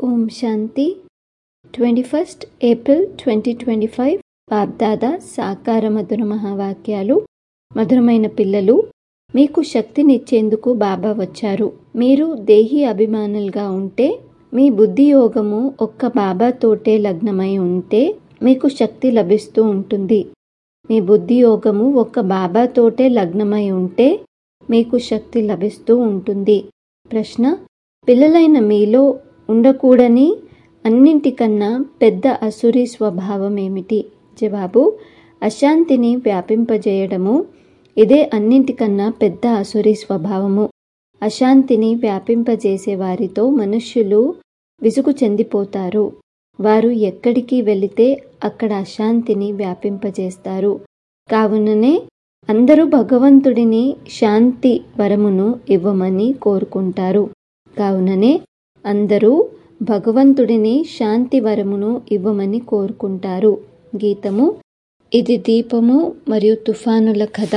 ఓం శాంతి twenty first April twenty twenty five BapDada సాకార మధుర మహావాక్యాలు మధురమైన పిల్లలు మీకు శక్తినిచ్చేందుకు బాబా వచ్చారు మీరు దేహి అభిమానులుగా ఉంటే మీ బుద్ధి యోగము ఒక్క బాబాతోటే లగ్నమై ఉంటే మీకు శక్తి లభిస్తూ ఉంటుంది మీ బుద్ధి యోగము ఒక్క బాబాతోటే లగ్నమై ఉంటే మీకు శక్తి లభిస్తూ ఉంటుంది ప్రశ్న పిల్లలైన మీలో ఉండకూడని అన్నింటికన్నా పెద్ద అసురి స్వభావం ఏమిటి జవాబు అశాంతిని వ్యాపింపజేయడము ఇదే అన్నింటికన్నా పెద్ద అసురి స్వభావము అశాంతిని వ్యాపింపజేసే వారితో మనుష్యులు విసుగు చెందిపోతారు వారు ఎక్కడికి వెళితే అక్కడ అశాంతిని వ్యాపింపజేస్తారు కావుననే అందరూ భగవంతుడిని శాంతి వరమును ఇవ్వమని కోరుకుంటారు కావుననే అందరూ భగవంతుడిని శాంతి వరమును ఇవ్వమని కోరుకుంటారు గీతము ఇది దీపము మరియు తుఫానుల కథ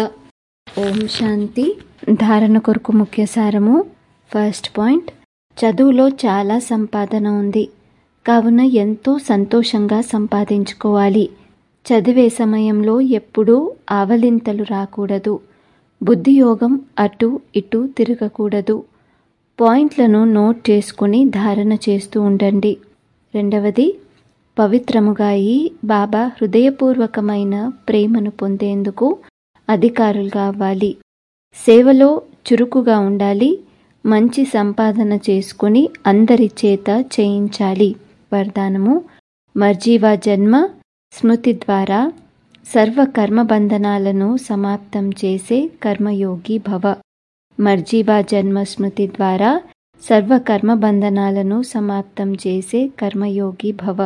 ఓం శాంతి ధారణ కొరకు ముఖ్య సారము ఫస్ట్ పాయింట్ చదువులో చాలా సంపాదన ఉంది కావున ఎంతో సంతోషంగా సంపాదించుకోవాలి చదివే సమయంలో ఎప్పుడూ ఆవలింతలు రాకూడదు బుద్ధియోగం అటు ఇటు తిరగకూడదు పాయింట్లను నోట్ చేసుకుని ధారణ చేస్తూ ఉండండి రెండవది పవిత్రముగా అయి బాబా హృదయపూర్వకమైన ప్రేమను పొందేందుకు అధికారులుగా అవ్వాలి సేవలో చురుకుగా ఉండాలి మంచి సంపాదన చేసుకుని అందరి చేత చేయించాలి వరదానము మర్జీవా జన్మ స్మృతి ద్వారా సర్వ కర్మబంధనాలను సమాప్తం చేసే కర్మయోగి భవ మర్జీవా జన్మ స్మృతి ద్వారా సర్వ కర్మబంధనాలను సమాప్తం చేసే కర్మయోగి భవ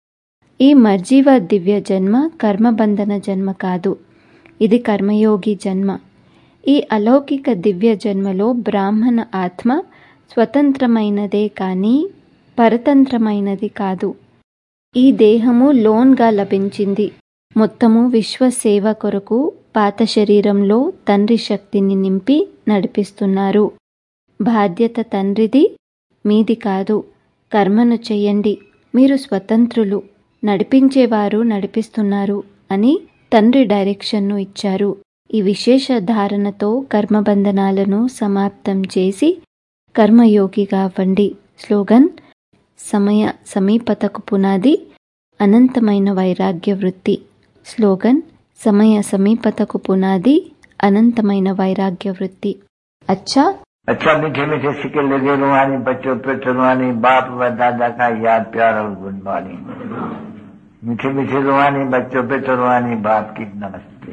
ఈ మర్జీవ దివ్య జన్మ కర్మబంధన జన్మ కాదు ఇది కర్మయోగి జన్మ ఈ అలౌకిక దివ్య జన్మలో బ్రాహ్మణ ఆత్మ స్వతంత్రమైనదే కానీ పరతంత్రమైనది కాదు ఈ దేహము లోన్గా లభించింది మొత్తము విశ్వ సేవ కొరకు పాత శరీరంలో తండ్రి శక్తిని నింపి నడిపిస్తున్నారు బాధ్యత తండ్రిది మీది కాదు కర్మను చెయ్యండి మీరు స్వతంత్రులు నడిపించేవారు నడిపిస్తున్నారు అని తండ్రి డైరెక్షన్ను ఇచ్చారు ఈ విశేష ధారణతో కర్మబంధనాలను సమాప్తం చేసి కర్మయోగిగా అవ్వండి స్లోగన్ సమయ సమీపతకు పునాది అనంతమైన వైరాగ్య వృత్తి స్లోగన్ సమయ సమీపతకు పునాది అనంతమైన వైరాగ్య వృత్తి అచ్చా अच्छा मीठे मीठे सिक्के लगे रुहानी बच्चों पे रुहानी बाप व दादा का याद प्यार और गुड मॉर्निंग मीठे मीठे रुहानी बच्चों पे रुहानी बाप की नमस्ते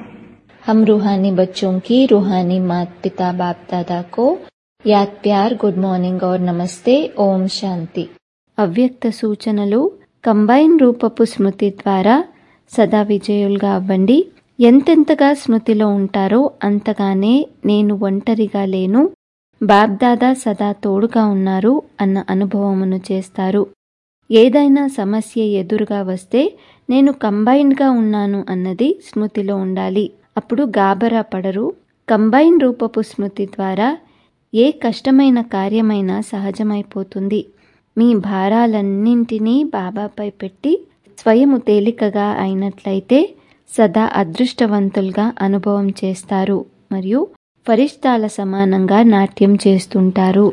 हम रूहानी बच्चों की रूहानी माता पिता बाप दादा को యాద్ ప్యార్ గుడ్ మార్నింగ్ और నమస్తే ఓం శాంతి అవ్యక్త సూచనలు కంబైన్ రూపపు స్మృతి ద్వారా సదా విజయులుగా అవ్వండి ఎంతెంతగా స్మృతిలో ఉంటారో అంతగానే నేను ఒంటరిగా లేను బాబ్దాదా సదా తోడుగా ఉన్నారు అన్న అనుభవమును చేస్తారు ఏదైనా సమస్య ఎదురుగా వస్తే నేను కంబైన్డ్గా ఉన్నాను అన్నది స్మృతిలో ఉండాలి అప్పుడు గాబరా పడరు కంబైన్ రూపపు స్మృతి ద్వారా ఏ కష్టమైన కార్యమైనా సహజమైపోతుంది మీ భారాలన్నింటినీ బాబాపై పెట్టి స్వయము తేలికగా అయినట్లయితే సదా అదృష్టవంతులుగా అనుభవం చేస్తారు మరియు ఫరిష్టాల సమానంగా నాట్యం చేస్తుంటారు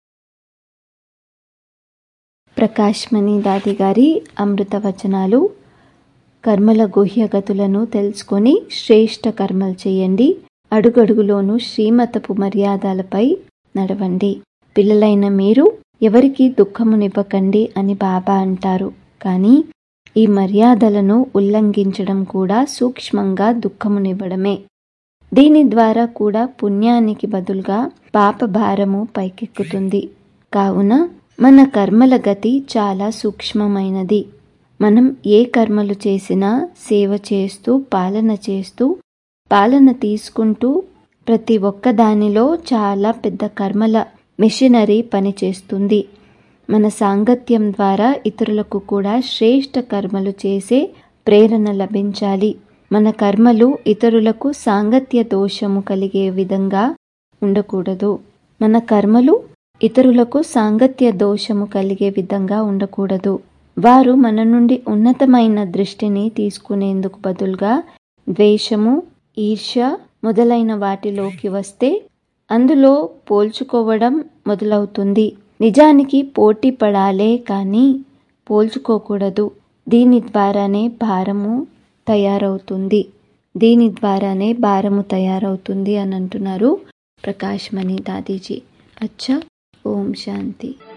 ప్రకాష్ మణి దాది గారి అమృత వచనాలు కర్మల గుహ్యగతులను తెలుసుకొని శ్రేష్ఠ కర్మలు చేయండి అడుగడుగులోనూ శ్రీమతపు మర్యాదలపై నడవండి పిల్లలైన మీరు ఎవరికి దుఃఖమునివ్వకండి అని బాబా అంటారు కానీ ఈ మర్యాదలను ఉల్లంఘించడం కూడా సూక్ష్మంగా దుఃఖమునివ్వడమే దీని ద్వారా కూడా పుణ్యానికి బదులుగా పాప భారము పైకెక్కుతుంది కావున మన కర్మల గతి చాలా సూక్ష్మమైనది మనం ఏ కర్మలు చేసినా సేవ చేస్తూ పాలన చేస్తూ పాలన తీసుకుంటూ ప్రతి ఒక్క దానిలో చాలా పెద్ద కర్మల మిషనరీ పనిచేస్తుంది మన సాంగత్యం ద్వారా ఇతరులకు కూడా శ్రేష్ఠ కర్మలు చేసే ప్రేరణ లభించాలి మన కర్మలు ఇతరులకు సాంగత్య దోషము కలిగే విధంగా ఉండకూడదు మన కర్మలు ఇతరులకు సాంగత్య దోషము కలిగే విధంగా ఉండకూడదు వారు మన నుండి ఉన్నతమైన దృష్టిని తీసుకునేందుకు బదులుగా ద్వేషము ఈర్ష్య మొదలైన వాటిలోకి వస్తే అందులో పోల్చుకోవడం మొదలవుతుంది నిజానికి పోటీ పడాలే కానీ పోల్చుకోకూడదు దీని ద్వారానే భారము తయారవుతుంది దీని ద్వారానే భారము తయారవుతుంది అని అంటున్నారు ప్రకాష్ మణి దాదీజీ అచ్చా ఓం శాంతి